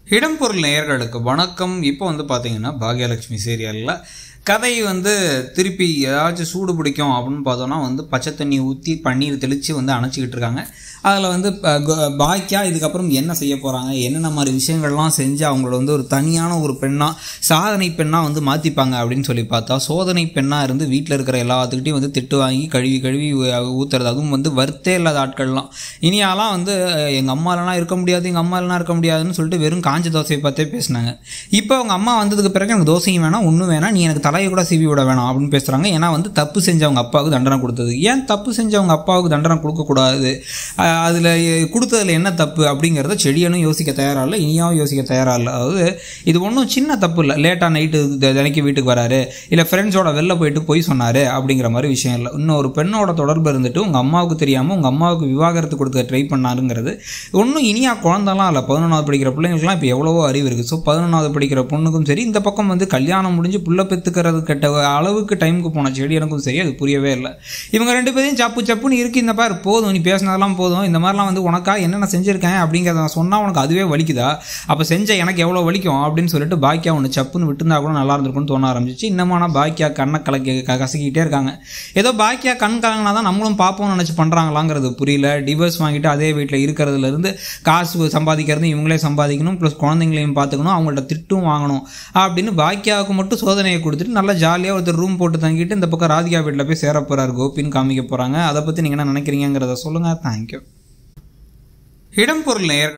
இடம்பொருள் நேயர்களுக்கு வணக்கம் இப்போ வந்து பார்த்தீங்கன்னா பாக்யலட்சுமி சீரியலில் கதை வந்து திருப்பி ஏதாச்சும் சூடு பிடிக்கும் அப்படின்னு பார்த்தோன்னா வந்து பச்சை தண்ணி ஊற்றி பன்னீர் தெளித்து வந்து அணைச்சிக்கிட்டு இருக்காங்க அதில் வந்து ப- க- பாக்கியா இதுக்கப்புறம் என்ன செய்ய போகிறாங்க என்னென்ன மாதிரி விஷயங்கள்லாம் செஞ்சு அவங்களோட வந்து ஒரு தனியான ஒரு பெண்ணாக சாதனை பெண்ணாக வந்து மாற்றிப்பாங்க அப்படின்னு சொல்லி பார்த்தா சோதனை பெண்ணாக இருந்து வீட்டில் இருக்கிற எல்லாத்துக்கிட்டையும் வந்து திட்டு வாங்கி கழுவி கழுவி ஊ- ஊத்துறது அதுவும் வந்து வர்த்தே இல்லாத ஆட்கள்லாம் இனியாலாம் வந்து எங்கள் அம்மாலலாம் இருக்க முடியாது எங்கள் அம்மாலலாம் இருக்க முடியாதுன்னு சொல்லிட்டு வெறும் காஞ்ச தோசையை பார்த்தே பேசினாங்க இப்போ அவங்க அம்மா வந்ததுக்கு பிறகு எனக்கு தோசையும் வேணாம் ஒன்றும் வேணாம் நீ எனக்கு தலையை கூட சீவி விட வேணாம் அப்படின்னு பேசுகிறாங்க ஏன்னா வந்து தப்பு செஞ்சவங்க அப்பாவுக்கு தண்டனை கொடுத்தது ஏன் தப்பு செஞ்சவங்க அப்பாவுக்கு தண்டனை கொடுக்கக்கூடாது அதில் கொடுத்ததுல என்ன தப்பு அப்படிங்கிறத செடியனும் யோசிக்க தயாராக இல்லை இனியாவும் யோசிக்க தயாராக இல்லை அதாவது இது ஒன்றும் சின்ன தப்பு இல்லை லேட்டாக நைட்டு தினைக்கு வீட்டுக்கு வராரு இல்லை ஃப்ரெண்ட்ஸோட வெளில போயிட்டு போய் சொன்னார் அப்படிங்கிற மாதிரி விஷயம் இல்லை இன்னும் ஒரு பெண்ணோட தொடர்பு இருந்துட்டு உங்கள் அம்மாவுக்கு தெரியாமல் உங்கள் அம்மாவுக்கு விவாகரத்து கொடுக்க ட்ரை பண்ணாருங்கிறது ஒன்றும் இனியா குழந்தெல்லாம் இல்லை பதினொன்றாவது படிக்கிற பிள்ளைங்களுக்குலாம் இப்போ எவ்வளவோ அறிவு இருக்குது ஸோ பதினொன்றாவது படிக்கிற பொண்ணுக்கும் சரி இந்த பக்கம் வந்து கல்யாணம் முடிஞ்சு புள்ள பெற்றுக்கிறது கட்ட அளவுக்கு டைமுக்கு போன செடி எனக்கும் சரி அது புரியவே இல்லை இவங்க ரெண்டு பேரையும் சப்பு சப்புன்னு இருக்கு இந்த பாரு போதும் நீ பேசினதெல்லாம் போதும் இந்த மாதிரிலாம் வந்து உனக்கா என்னென்ன செஞ்சுருக்கேன் அப்படிங்கிறத நான் சொன்னால் உனக்கு அதுவே வலிக்குதா அப்போ செஞ்ச எனக்கு எவ்வளோ வலிக்கும் அப்படின்னு சொல்லிட்டு பாக்கியா ஒன்று சப்புன்னு விட்டுருந்தா கூட நல்லா இருந்திருக்கும்னு தோண ஆரம்பிச்சிச்சு இன்னமான பாக்கியா கண்ணை கலக்கி க- கசக்கிட்டே இருக்காங்க ஏதோ பாக்கியா கண் கலங்கினா தான் நம்மளும் பார்ப்போம்னு நினச்சி பண்ணுறாங்களாங்கிறது புரியல டிவோர்ஸ் வாங்கிட்டு அதே வீட்டில் இருக்கிறதுல இருந்து காசு சம்பாதிக்கிறது இவங்களே சம்பாதிக்கணும் ப்ளஸ் குழந்தைங்களையும் பார்த்துக்கணும் அவங்கள்ட்ட திட்டும் வாங்கணும் அப்படின்னு பாக்கியாவுக்கு மட்டும் சோதனையை கொடுத்துட்டு நல்லா ஜாலியாக ஒருத்தர் ரூம் போட்டு தங்கிட்டு இந்த பக்கம் ராதிகா வீட்டில் போய் சேர போகிறார் கோபின்னு காமிக்க போகிறாங்க அதை பற்றி நீங்கள் என்ன நினைக்கிறீங்கிறத சொல்லுங்கள் தேங்க்யூ இடம்பொருள் நேயர்